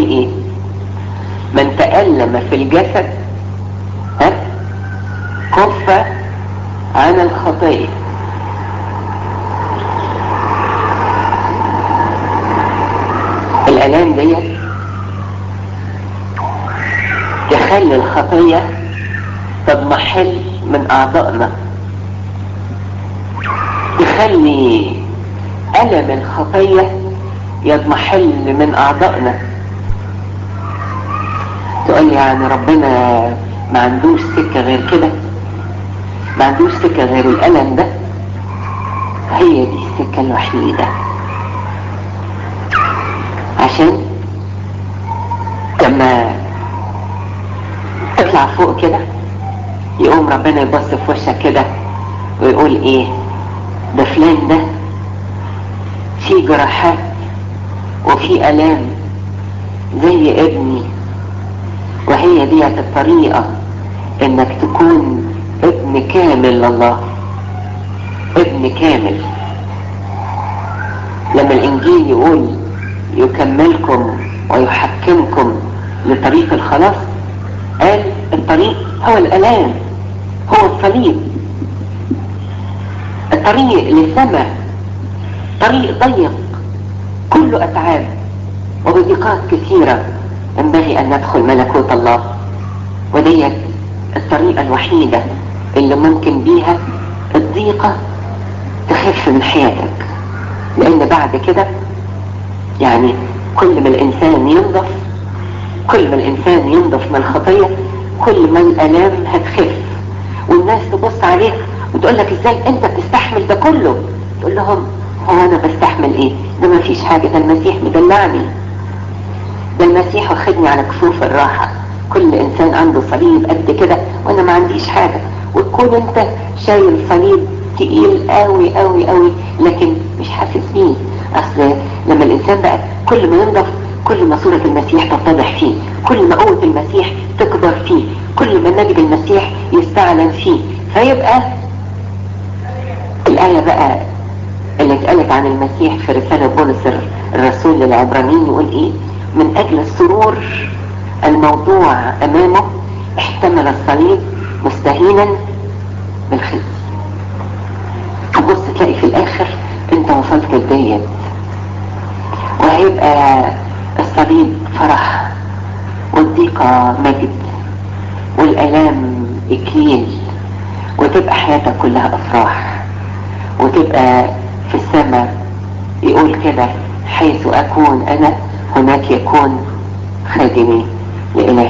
يقول ايه من تألم في الجسد ها كف عن الخطية الالام ديت تخلي الخطية تضمحل من اعضائنا تخلي ألم الخطية يضمحل من أعضائنا تقول لي يعني ربنا ما عندوش سكة غير كده ما عندوش سكة غير الألم ده هي دي السكة الوحيدة عشان لما تطلع فوق كده يقوم ربنا يبص في وشك كده ويقول ايه ده فلان ده في جراحات وفي الام زي ابني وهي ديت الطريقة انك تكون ابن كامل لله ابن كامل لما الانجيل يقول يكملكم ويحكمكم لطريق الخلاص قال الطريق هو الالام هو الصليب الطريق للسماء طريق ضيق كله اتعاب وبضيقات كثيرة ينبغي ان ندخل ملكوت الله وديت الطريقة الوحيدة اللي ممكن بيها الضيقة تخف من حياتك لان بعد كده يعني كل ما الانسان ينضف كل ما الانسان ينضف من الخطية كل ما الالام هتخف والناس تبص عليك وتقول لك ازاي انت بتستحمل ده كله تقول لهم هو انا بستحمل ايه ده ما فيش حاجة ده المسيح مدلعني ده المسيح واخدني على كفوف الراحة كل انسان عنده صليب قد كده وانا ما عنديش حاجة وتكون انت شايل صليب تقيل قوي قوي قوي لكن مش حاسس بيه اصل لما الانسان بقى كل ما ينضف كل ما صورة المسيح تتضح فيه كل ما قوة المسيح تكبر فيه كل ما مجد المسيح يستعلن فيه فيبقى الآية بقى اللي اتقالت عن المسيح في رسالة بولس الرسول للعبرانيين يقول ايه من اجل السرور الموضوع امامه احتمل الصليب مستهينا بالخزي تبص تلاقي في الاخر انت وصلت لديت وهيبقى الصليب فرح والضيقة مجد والالام اكليل وتبقى حياتك كلها افراح وتبقى في السماء يقول كده حيث اكون انا هناك يكون خادمي لإله